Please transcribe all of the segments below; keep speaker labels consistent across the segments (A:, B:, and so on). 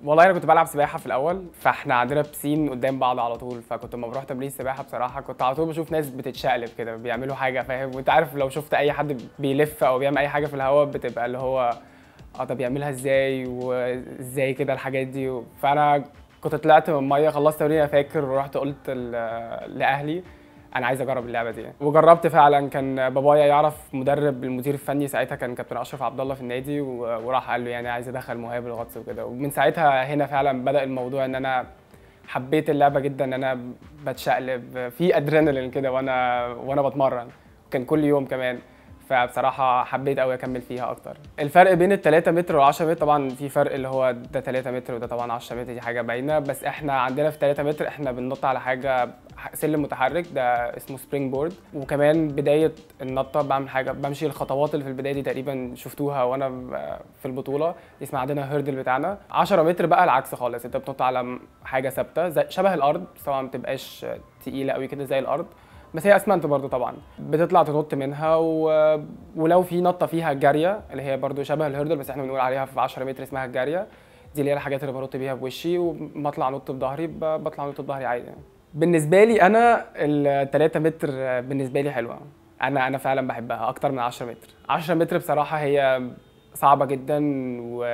A: والله انا كنت بلعب سباحه في الاول فاحنا عندنا بسين قدام بعض على طول فكنت لما بروح تمرين سباحه بصراحه كنت على طول بشوف ناس بتتشقلب كده بيعملوا حاجه فاهم وانت عارف لو شفت اي حد بيلف او بيعمل اي حاجه في الهواء بتبقى اللي هو اه طب بيعملها ازاي وازاي كده الحاجات دي فانا كنت طلعت من الميه خلصت تمرين فاكر ورحت قلت ل- لاهلي انا عايز اجرب اللعبه دي وجربت فعلا كان بابايا يعرف مدرب المدير الفني ساعتها كان كابتن اشرف عبد الله في النادي و- وراح قال له يعني عايز ادخل مهاب الغطس وكده ومن ساعتها هنا فعلا بدا الموضوع ان انا حبيت اللعبه جدا ان انا بتشقلب في ادرينالين كده وانا وانا بتمرن كان كل يوم كمان فبصراحة حبيت قوي اكمل فيها اكتر. الفرق بين ال 3 متر وال 10 متر طبعا في فرق اللي هو ده 3 متر وده طبعا 10 متر دي حاجة باينة بس احنا عندنا في 3 متر احنا بننط على حاجة سلم متحرك ده اسمه سبرينج بورد وكمان بداية النطة بعمل حاجة بمشي الخطوات اللي في البداية دي تقريبا شفتوها وانا ب- في البطولة اسمها عندنا هيردل بتاعنا 10 متر بقى العكس خالص انت بتنط على حاجة ثابتة زي شبه الارض بس طبعا ما بتبقاش تقيلة قوي كده زي الارض بس هي اسمنت برضو طبعا بتطلع تنط منها و... ولو في نطه فيها جاريه اللي هي برضو شبه الهيردل بس احنا بنقول عليها في 10 متر اسمها الجاريه دي اللي هي الحاجات اللي بنط بيها بوشي وما اطلع انط بظهري ب- بطلع انط بظهري عادي يعني. بالنسبه لي انا ال 3 متر بالنسبه لي حلوه انا انا فعلا بحبها اكتر من 10 متر 10 متر بصراحه هي صعبه جدا و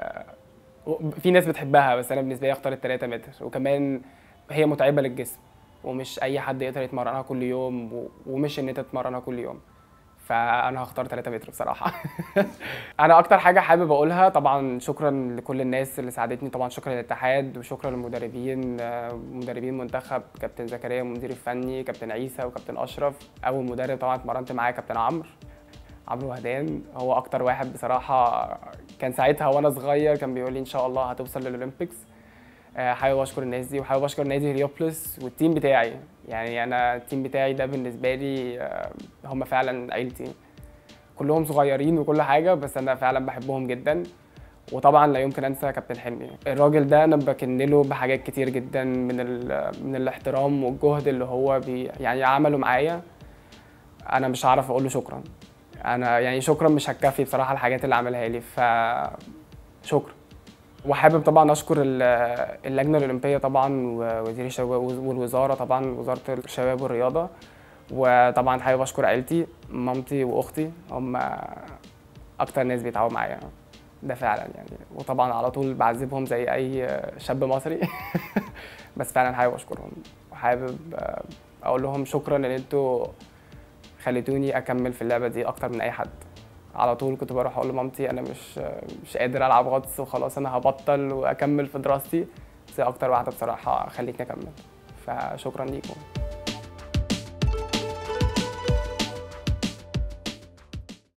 A: و- في ناس بتحبها بس انا بالنسبه لي اختار ال 3 متر وكمان هي متعبه للجسم ومش اي حد يقدر يتمرنها كل يوم و- ومش ان انت تتمرنها كل يوم فانا هختار 3 متر بصراحه انا اكتر حاجه حابب اقولها طبعا شكرا لكل الناس اللي ساعدتني طبعا شكرا للاتحاد وشكرا للمدربين آه، مدربين منتخب كابتن زكريا المدير الفني كابتن عيسى وكابتن اشرف اول مدرب طبعا اتمرنت معاه كابتن عمرو عمرو وهدان هو اكتر واحد بصراحه كان ساعتها وانا صغير كان بيقول لي ان شاء الله هتوصل للاولمبيكس آه، حابب اشكر الناس دي وحابب اشكر نادي هليوبلس والتيم بتاعي يعني انا التيم بتاعي ده بالنسبه لي آه، هم فعلا عيلتي كلهم صغيرين وكل حاجه بس انا فعلا بحبهم جدا وطبعا لا يمكن انسى كابتن حلمي الراجل ده انا بكن له بحاجات كتير جدا من ال... من الاحترام والجهد اللي هو بي... يعني عمله معايا انا مش هعرف اقول له شكرا انا يعني شكرا مش هتكفي بصراحه الحاجات اللي عملها لي ف شكرا وحابب طبعا اشكر ال- اللجنه الاولمبيه طبعا ووزير الشباب والوزاره طبعا وزاره الشباب والرياضه وطبعا حابب اشكر عيلتي مامتي واختي هم اكتر ناس بيتعاونوا معايا ده فعلا يعني وطبعا على طول بعذبهم زي اي شاب مصري بس فعلا حابب اشكرهم وحابب اقول لهم شكرا ان انتوا خليتوني اكمل في اللعبه دي اكتر من اي حد على طول كنت بروح اقول لمامتي انا مش مش قادر العب غطس وخلاص انا هبطل واكمل في دراستي بس هي اكتر واحده بصراحه خلتني اكمل فشكرا ليكم